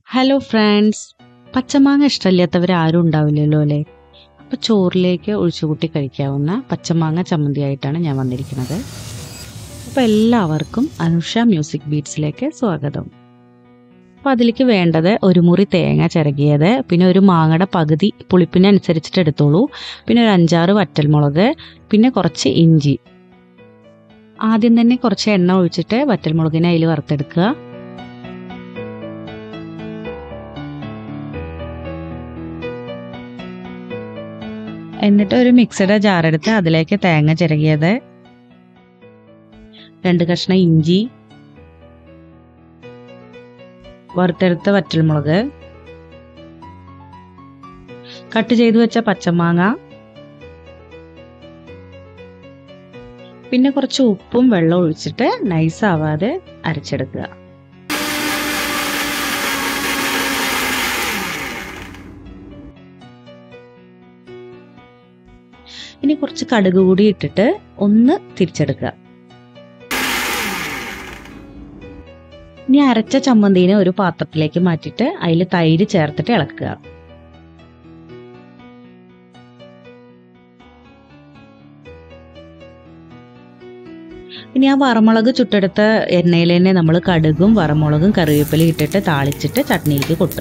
hello friends പച്ചമാങ്ങ ഇഷ്ടമില്ലാത്തവർ ആരും ഉണ്ടാവില്ലല്ലോ അല്ലേ അപ്പോൾ ചോറിലേക്ക് ഒഴിച്ചുകൂട്ടി കഴിക്കാവുന്ന പച്ചമാങ്ങ ചമ്മന്തിയായിട്ടാണ് ഞാൻ വന്നിരിക്കുന്നത് അപ്പോൾ എല്ലാവർക്കും അനുഷ മ്യൂസിക് ബീറ്റ്സിലേക്ക് സ്വാഗതം അപ്പോൾ അതിലേക്ക് വേണ്ടത് ഒരു മുറി തേങ്ങ ചിരകിയത് പിന്നെ ഒരു മാങ്ങയുടെ പകുതി പുളിപ്പിനനുസരിച്ചിട്ട് എടുത്തോളൂ പിന്നെ ഒരു അഞ്ചാറ് വറ്റൽമുളക് പിന്നെ കുറച്ച് ഇഞ്ചി ആദ്യം തന്നെ കുറച്ച് എണ്ണ ഒഴിച്ചിട്ട് വറ്റൽമുളകിനെ അതിൽ വറുത്തെടുക്കുക എന്നിട്ട് ഒരു മിക്സഡ് ജാറെടുത്ത് അതിലേക്ക് തേങ്ങ ചിരകിയത് രണ്ട് കഷ്ണം ഇഞ്ചി വറുത്തെടുത്ത വറ്റൽമുളക് കട്ട് ചെയ്തു വെച്ച പച്ചമാങ്ങ പിന്നെ കുറച്ച് ഉപ്പും വെള്ളം ഒഴിച്ചിട്ട് നൈസ് ആവാതെ അരച്ചെടുക്കുക ഇനി കുറച്ച് കടുക് കൂടി ഇട്ടിട്ട് ഒന്ന് തിരിച്ചെടുക്കുക ഇനി അരച്ച ചമ്മന്തിനെ ഒരു പാത്രത്തിലേക്ക് മാറ്റിയിട്ട് അതിൽ തൈര് ചേർത്തിട്ട് ഇളക്കുക ഇനി ആ വറമുളക് ചുട്ടെടുത്ത എണ്ണയിൽ തന്നെ നമ്മൾ കടുകും വറമുളകും കറിവേപ്പിലയും ഇട്ടിട്ട് താളിച്ചിട്ട് ചട്നിയിലേക്ക് കൊട്ടുക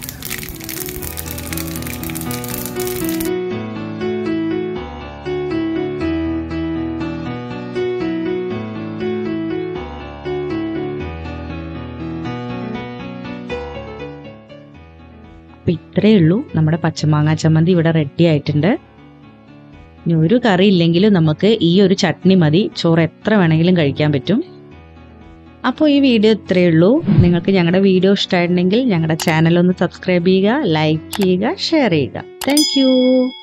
അപ്പം ഇത്രയേ ഉള്ളൂ നമ്മുടെ പച്ചമാങ്ങ ചമ്മന്തി ഇവിടെ റെഡി ആയിട്ടുണ്ട് ഇനി ഒരു കറി ഇല്ലെങ്കിലും നമുക്ക് ഈ ഒരു ചട്നി മതി ചോറ് എത്ര വേണമെങ്കിലും കഴിക്കാൻ പറ്റും അപ്പോൾ ഈ വീഡിയോ ഇത്രയേ ഉള്ളൂ നിങ്ങൾക്ക് ഞങ്ങളുടെ വീഡിയോ ഇഷ്ടമായിട്ടുണ്ടെങ്കിൽ ഞങ്ങളുടെ ചാനൽ ഒന്ന് സബ്സ്ക്രൈബ് ചെയ്യുക ലൈക്ക് ചെയ്യുക ഷെയർ ചെയ്യുക താങ്ക്